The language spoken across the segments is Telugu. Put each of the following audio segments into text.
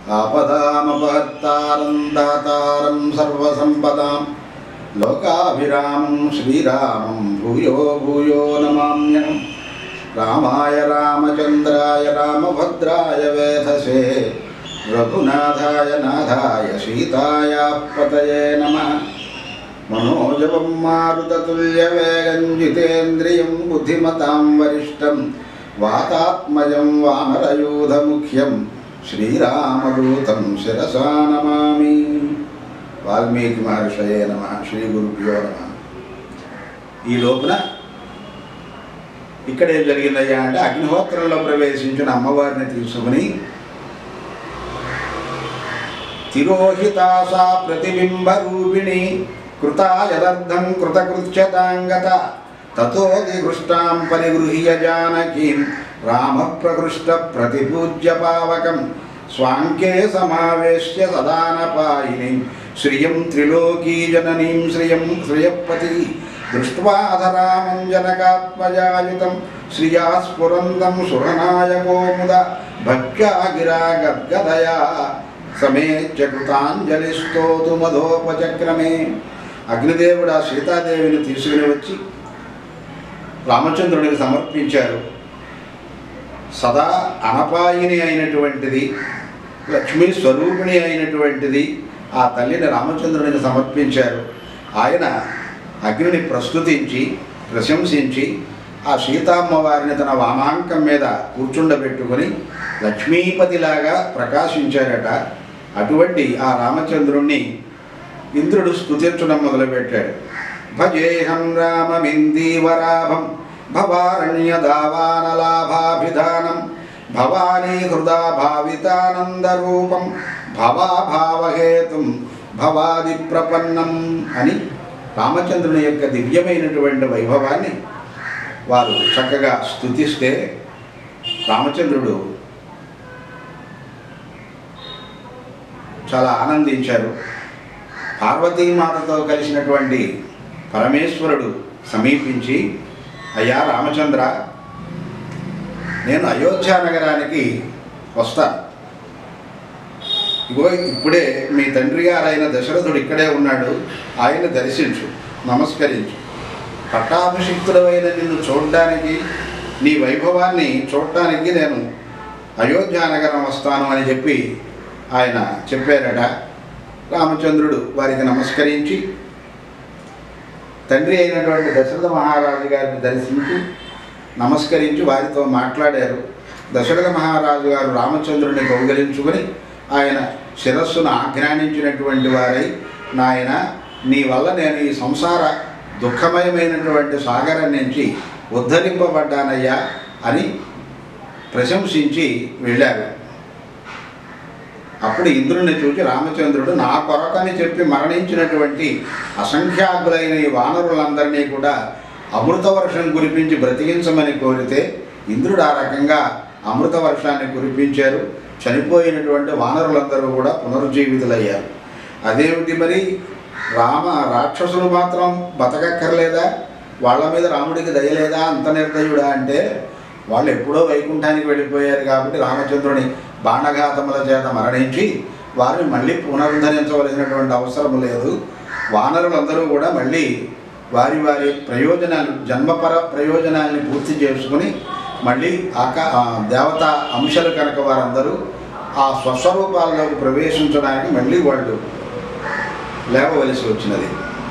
ఆపదామపహర్తారం దాతారం సర్వసంపదాం లోకాభిరామం శ్రీరామం భూయో భూయో నమామ్యహం రామాయ రామచంద్రాయ రామభద్రాయ వేధసే రఘునాథాయ నాథాయ సీతాయ పతయే నమః మనోజవం మారుతతుల్యవేగం జితేంద్రియం బుద్ధిమతాం వరిష్టం వాతాత్మజం వానరయూధముఖ్యం శ్రీరామదూతం శిరసా నమామి వాల్మీకి మహర్షయే నమ శ్రీ గురుభ్యో నమ ఈ లోపున ఇక్కడ ఏం జరిగిందయ్యా అంటే అగ్నిహోత్రంలో ప్రవేశించిన అమ్మవారిని తీసుకుని తిరోహితాసా ప్రతిబింబ రూపిణి కృతా యదర్థం కృతకృత్యతాంగత తతోది హృష్టాం పరిగృహ్య జానకీం రామ ప్రకృష్ట ప్రతిపూజ్య పావకం స్వాంకే సమావేశ్య సదానపాయిని శ్రియం త్రిలోకీ జననీం శ్రియం శ్రియపతి దృష్ట్వాధరామం జనకాత్మజాయుతం శ్రియా స్ఫురందం సురనాయకో ముద భక్త్యా గిరా గద్గదయా సమేత్య కృతాంజలిస్తోతు మధోపచక్రమే అగ్నిదేవుడు ఆ సీతాదేవిని తీసుకుని వచ్చి రామచంద్రుడికి సమర్పించారు సదా అనపాయిని అయినటువంటిది లక్ష్మీ స్వరూపిణి అయినటువంటిది ఆ తల్లిని రామచంద్రుడికి సమర్పించారు ఆయన అగ్నిని ప్రస్తుతించి ప్రశంసించి ఆ సీతామ్మవారిని తన వామాంకం మీద కూర్చుండబెట్టుకొని లక్ష్మీపతిలాగా ప్రకాశించారట అటువంటి ఆ రామచంద్రుణ్ణి ఇంద్రుడు స్తుతించడం మొదలుపెట్టాడు భజేహం రామమిందీవరాభం భవారణ్యదావానలాభాభిధానం భవానీ హృదా భావితానందరూపం భవాభావహేతుం భవాది ప్రపన్నం అని రామచంద్రుని యొక్క దివ్యమైనటువంటి వైభవాన్ని వారు చక్కగా స్తుతిస్తే రామచంద్రుడు చాలా ఆనందించారు పార్వతీమాతతో కలిసినటువంటి పరమేశ్వరుడు సమీపించి అయ్యా రామచంద్ర నేను అయోధ్య నగరానికి వస్తాను ఇగో ఇప్పుడే మీ తండ్రి గారైన దశరథుడు ఇక్కడే ఉన్నాడు ఆయన దర్శించు నమస్కరించు పట్టాభిషిక్తుడమైన నిన్ను చూడడానికి నీ వైభవాన్ని చూడటానికి నేను అయోధ్య నగరం వస్తాను అని చెప్పి ఆయన చెప్పారట రామచంద్రుడు వారికి నమస్కరించి తండ్రి అయినటువంటి దశరథ మహారాజు గారిని దర్శించి నమస్కరించి వారితో మాట్లాడారు దశరథ మహారాజు గారు రామచంద్రుని కౌగలించుకొని ఆయన శిరస్సును ఆఘ్రానించినటువంటి వారై నాయన నీ వల్ల నేను ఈ సంసార దుఃఖమయమైనటువంటి సాగరం నుంచి ఉద్ధరింపబడ్డానయ్యా అని ప్రశంసించి వెళ్ళారు అప్పుడు ఇంద్రుని చూసి రామచంద్రుడు నా కొరకని చెప్పి మరణించినటువంటి అసంఖ్యాకులైన ఈ వానరులందరినీ కూడా అమృత వర్షం కురిపించి బ్రతికించమని కోరితే ఇంద్రుడు ఆ రకంగా అమృత వర్షాన్ని కురిపించారు చనిపోయినటువంటి వానరులందరూ కూడా పునరుజ్జీవితులయ్యారు అదేమిటి మరి రామ రాక్షసులు మాత్రం బతకక్కర్లేదా వాళ్ళ మీద రాముడికి దయలేదా అంత నిర్దయుడా అంటే వాళ్ళు ఎప్పుడో వైకుంఠానికి వెళ్ళిపోయారు కాబట్టి రామచంద్రుని బాణఘాతముల చేత మరణించి వారిని మళ్ళీ పునరుద్ధరించవలసినటువంటి అవసరం లేదు వానరులందరూ కూడా మళ్ళీ వారి వారి ప్రయోజనాలు జన్మపర ప్రయోజనాల్ని పూర్తి చేసుకుని మళ్ళీ ఆకా ఆ దేవతా అంశాలు కనుక వారందరూ ఆ స్వస్వరూపాల్లోకి ప్రవేశించడానికి మళ్ళీ వాళ్ళు లేవవలసి వచ్చినది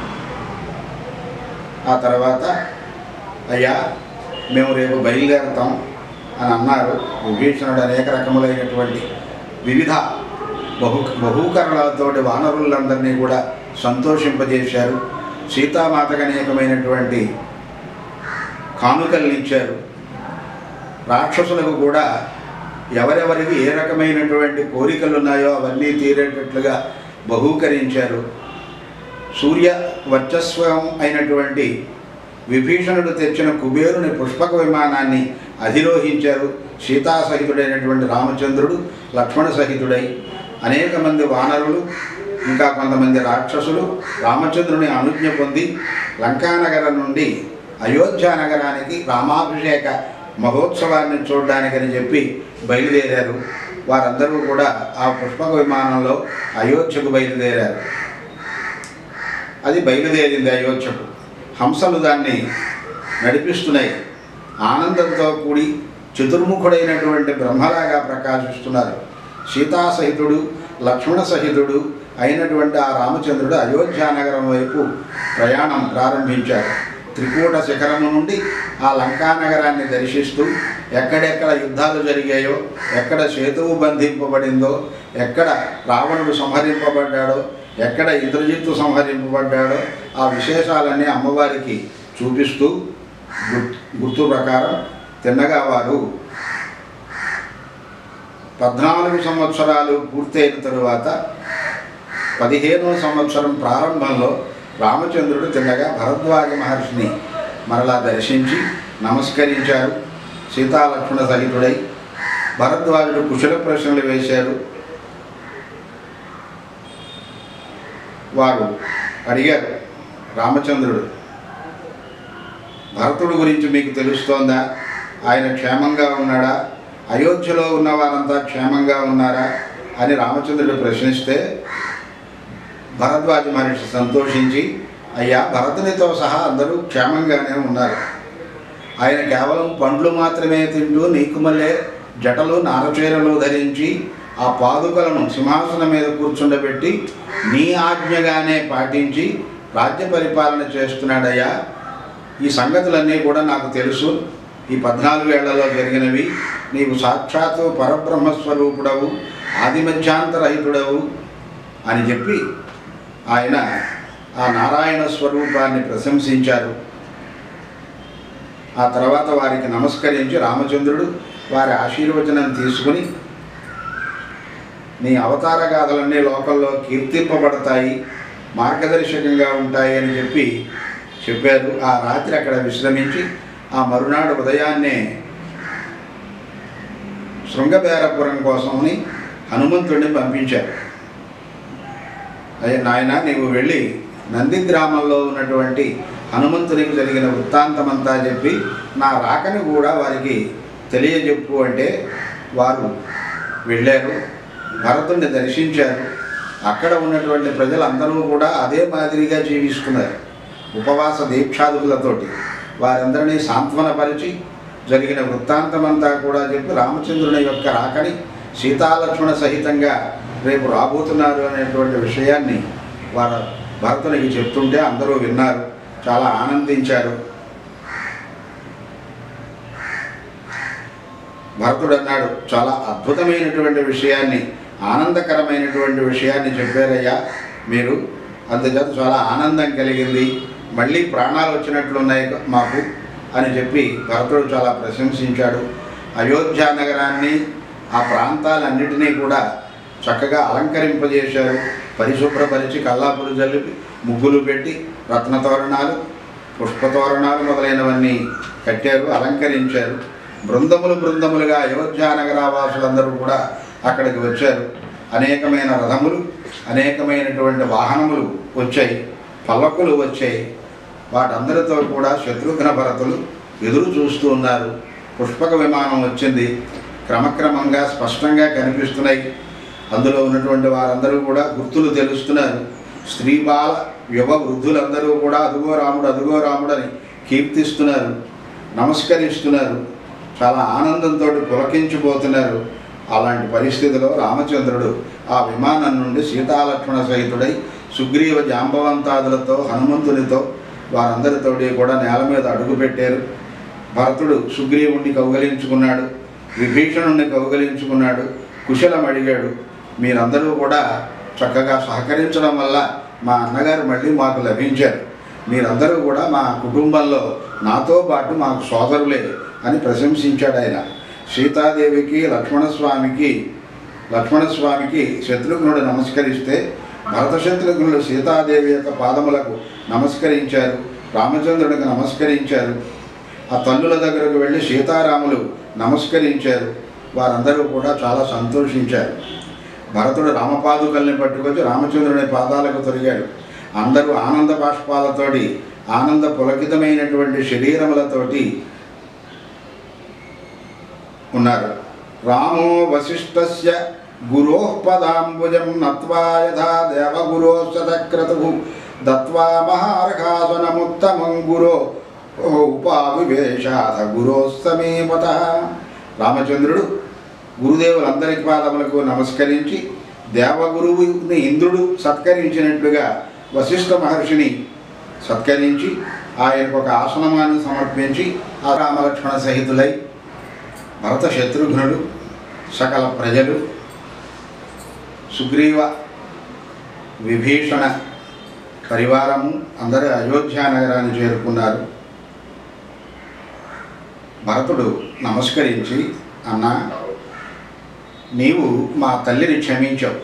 ఆ తర్వాత అయ్యా మేము రేపు బయలుదేరుతాం అని అన్నారు విభీషణుడు అనేక రకములైనటువంటి వివిధ బహు బహూకరణలతోటి వానరులందరినీ కూడా సంతోషింపజేశారు సీతామాతకు అనేకమైనటువంటి కానుకల్ని ఇచ్చారు రాక్షసులకు కూడా ఎవరెవరికి ఏ రకమైనటువంటి కోరికలు ఉన్నాయో అవన్నీ తీరేటట్లుగా బహూకరించారు సూర్య వర్చస్వం అయినటువంటి విభీషణుడు తెచ్చిన కుబేరుని పుష్పక విమానాన్ని అధిరోహించారు సీతాసహితుడైనటువంటి రామచంద్రుడు లక్ష్మణ సహితుడై అనేక మంది వానరులు ఇంకా కొంతమంది రాక్షసులు రామచంద్రుని అనుజ్ఞ పొంది లంకానగరం నుండి అయోధ్య నగరానికి రామాభిషేక మహోత్సవాన్ని చూడడానికని చెప్పి బయలుదేరారు వారందరూ కూడా ఆ పుష్పక విమానంలో అయోధ్యకు బయలుదేరారు అది బయలుదేరింది అయోధ్యకు హంసలు దాన్ని నడిపిస్తున్నాయి ఆనందంతో కూడి చతుర్ముఖుడైనటువంటి బ్రహ్మలాగా ప్రకాశిస్తున్నారు సీతాసహితుడు లక్ష్మణ సహితుడు అయినటువంటి ఆ రామచంద్రుడు అయోధ్యానగరం వైపు ప్రయాణం ప్రారంభించారు త్రికూట శిఖరము నుండి ఆ లంకానగరాన్ని దర్శిస్తూ ఎక్కడెక్కడ యుద్ధాలు జరిగాయో ఎక్కడ సేతువు బంధింపబడిందో ఎక్కడ రావణుడు సంహరింపబడ్డాడో ఎక్కడ ఇంద్రజిత్తు సంహరింపబడ్డాడో ఆ విశేషాలన్నీ అమ్మవారికి చూపిస్తూ గుర్తు గుర్తు ప్రకారం తిన్నగా వారు పద్నాలుగు సంవత్సరాలు పూర్తయిన తరువాత పదిహేనవ సంవత్సరం ప్రారంభంలో రామచంద్రుడు తిన్నగా భరద్వాజ మహర్షిని మరలా దర్శించి నమస్కరించారు సీతాలక్ష్మణ సహితుడై భరద్వాజుడు కుశల ప్రశ్నలు వేశారు వారు అడిగారు రామచంద్రుడు భరతుడు గురించి మీకు తెలుస్తోందా ఆయన క్షేమంగా ఉన్నాడా అయోధ్యలో ఉన్న వారంతా క్షేమంగా ఉన్నారా అని రామచంద్రుడు ప్రశ్నిస్తే భరద్వాజ మహర్షి సంతోషించి అయ్యా భరతునితో సహా అందరూ క్షేమంగానే ఉన్నారు ఆయన కేవలం పండ్లు మాత్రమే తింటూ నీకుమల్లే జటలు నారచీరలు ధరించి ఆ పాదుకలను సింహాసనం మీద కూర్చుండబెట్టి నీ ఆజ్ఞగానే పాటించి రాజ్య పరిపాలన చేస్తున్నాడయ్యా ఈ సంగతులన్నీ కూడా నాకు తెలుసు ఈ పద్నాలుగు ఏళ్లలో జరిగినవి నీవు సాక్షాత్తు పరబ్రహ్మస్వరూపుడవు ఆదిమధ్యాంతరహితుడవు అని చెప్పి ఆయన ఆ నారాయణ స్వరూపాన్ని ప్రశంసించారు ఆ తర్వాత వారికి నమస్కరించి రామచంద్రుడు వారి ఆశీర్వచనం తీసుకుని నీ అవతార గాథలన్నీ లోకంలో కీర్తింపబడతాయి మార్గదర్శకంగా ఉంటాయి అని చెప్పి చెప్పారు ఆ రాత్రి అక్కడ విశ్రమించి ఆ మరునాడు ఉదయాన్నే శృంగబేరపురం కోసమని హనుమంతుడిని పంపించారు అయ్యా నాయన నీవు వెళ్ళి నంది గ్రామంలో ఉన్నటువంటి హనుమంతునికి జరిగిన వృత్తాంతమంతా చెప్పి నా రాకని కూడా వారికి తెలియజెప్పు అంటే వారు వెళ్ళారు భరతుడిని దర్శించారు అక్కడ ఉన్నటువంటి ప్రజలందరూ కూడా అదే మాదిరిగా జీవిస్తున్నారు ఉపవాస దీక్షాదులతోటి వారందరినీ సాంత్వనపరిచి జరిగిన వృత్తాంతమంతా కూడా చెప్పి రామచంద్రుని యొక్క రాకని సీతాలక్ష్మణ సహితంగా రేపు రాబోతున్నారు అనేటువంటి విషయాన్ని వారు భరతునికి చెప్తుంటే అందరూ విన్నారు చాలా ఆనందించారు భరతుడు అన్నాడు చాలా అద్భుతమైనటువంటి విషయాన్ని ఆనందకరమైనటువంటి విషయాన్ని చెప్పారయ్యా మీరు అందుచేత చాలా ఆనందం కలిగింది మళ్ళీ ప్రాణాలు వచ్చినట్లున్నాయి మాకు అని చెప్పి భరతుడు చాలా ప్రశంసించాడు అయోధ్య నగరాన్ని ఆ ప్రాంతాలన్నిటినీ కూడా చక్కగా అలంకరింపజేశారు పరిశుభ్రపరిచి కల్లాపులు జల్లి ముగ్గులు పెట్టి రత్నతోరణాలు పుష్పతోరణాలు మొదలైనవన్నీ కట్టారు అలంకరించారు బృందములు బృందములుగా అయోధ్య నగరావాసులందరూ కూడా అక్కడికి వచ్చారు అనేకమైన రథములు అనేకమైనటువంటి వాహనములు వచ్చాయి పల్లకులు వచ్చాయి వాటందరితో కూడా శత్రుఘ్న భరతులు ఎదురు చూస్తూ ఉన్నారు పుష్పక విమానం వచ్చింది క్రమక్రమంగా స్పష్టంగా కనిపిస్తున్నాయి అందులో ఉన్నటువంటి వారందరూ కూడా గుర్తులు తెలుస్తున్నారు స్త్రీ బాల యువ వృద్ధులందరూ కూడా అదుగో రాముడు అదుగో రాముడు అని కీర్తిస్తున్నారు నమస్కరిస్తున్నారు చాలా ఆనందంతో పులకించిపోతున్నారు అలాంటి పరిస్థితిలో రామచంద్రుడు ఆ విమానం నుండి సీతాలక్ష్మణ సహితుడై సుగ్రీవ జాంబవంతాదులతో హనుమంతునితో వారందరితోటి కూడా నేల మీద అడుగుపెట్టారు భరతుడు సుగ్రీవుణ్ణి కౌగలించుకున్నాడు విభీషణుణ్ణి కౌగలించుకున్నాడు కుశలం అడిగాడు మీరందరూ కూడా చక్కగా సహకరించడం వల్ల మా అన్నగారు మళ్ళీ మాకు లభించారు మీరందరూ కూడా మా కుటుంబంలో నాతో పాటు మాకు సోదరులే అని ప్రశంసించాడు ఆయన సీతాదేవికి లక్ష్మణస్వామికి లక్ష్మణస్వామికి శత్రుఘ్నుడు నమస్కరిస్తే భరత శత్రుఘ్నుడు సీతాదేవి యొక్క పాదములకు నమస్కరించారు రామచంద్రుడికి నమస్కరించారు ఆ తల్లుల దగ్గరకు వెళ్ళి సీతారాములు నమస్కరించారు వారందరూ కూడా చాలా సంతోషించారు భరతుడు రామపాదుకల్ని పట్టుకొచ్చి రామచంద్రుని పాదాలకు తొరిగాడు అందరూ ఆనంద బాష్పాలతోటి ఆనంద పులకితమైనటువంటి శరీరములతోటి ఉన్నారు రామో వశిష్ఠస్య గురోః పదాంబుజం నత్వా యథా దేవగురోः శతక్రతుः దత్వా మహార్ఘాసనముత్తమం గురో ఉపావివేశాథ గురోः సమీపతః రామచంద్రుడు గురుదేవులందరి పాదములకు నమస్కరించి దేవగురువుని ఇంద్రుడు సత్కరించినట్లుగా వశిష్ఠ మహర్షిని సత్కరించి ఆయనకు ఒక ఆసనమాన్ని సమర్పించి ఆ రామలక్ష్మణ సహితులై భరత శత్రుఘ్నుడు సకల ప్రజలు సుగ్రీవ విభీషణ పరివారము అందరూ అయోధ్య నగరాన్ని చేరుకున్నారు భరతుడు నమస్కరించి అన్నా నీవు మా తల్లిని క్షమించవు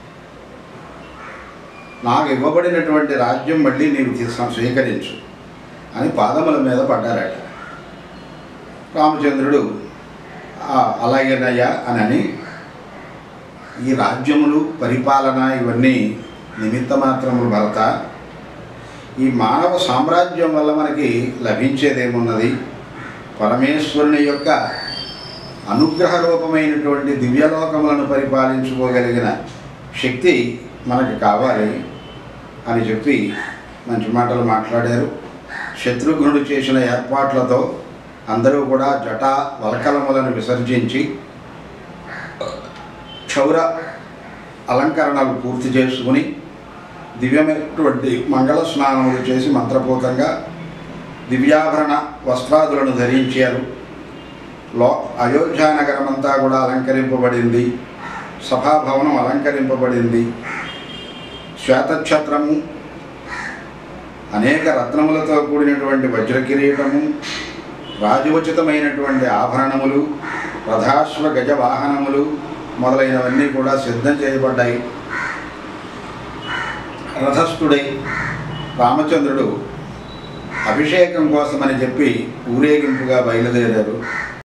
నాకు ఇవ్వబడినటువంటి రాజ్యం మళ్ళీ నీవు తీసు స్వీకరించు అని పాదముల మీద పడ్డారట రామచంద్రుడు "ఆ, అలాగేనయ్యా అని అని ఈ రాజ్యములు పరిపాలన ఇవన్నీ నిమిత్త మాత్రములు భరత ఈ మానవ సామ్రాజ్యం వల్ల మనకి లభించేదేమున్నది పరమేశ్వరుని యొక్క అనుగ్రహ రూపమైనటువంటి దివ్యలోకములను పరిపాలించుకోగలిగిన శక్తి మనకి కావాలి అని చెప్పి మంచి మాటలు మాట్లాడారు శత్రుఘ్నుడు చేసిన ఏర్పాట్లతో అందరూ కూడా జటా వలకలములను విసర్జించి క్షౌర అలంకరణలు పూర్తి చేసుకుని దివ్యమైనటువంటి మంగళ స్నానములు చేసి మంత్రపూతంగా దివ్యాభరణ వస్త్రాదులను ధరించారు లో అయోధ్య నగరం అంతా కూడా అలంకరింపబడింది సభాభవనం అలంకరింపబడింది శ్వేతఛత్రము అనేక రత్నములతో కూడినటువంటి వజ్రకిరీటము రాజోచితమైనటువంటి ఆభరణములు రథాశ్వ గజ వాహనములు మొదలైనవన్నీ కూడా సిద్ధం చేయబడ్డాయి రథస్థుడై రామచంద్రుడు అభిషేకం కోసమని చెప్పి ఊరేగింపుగా బయలుదేరారు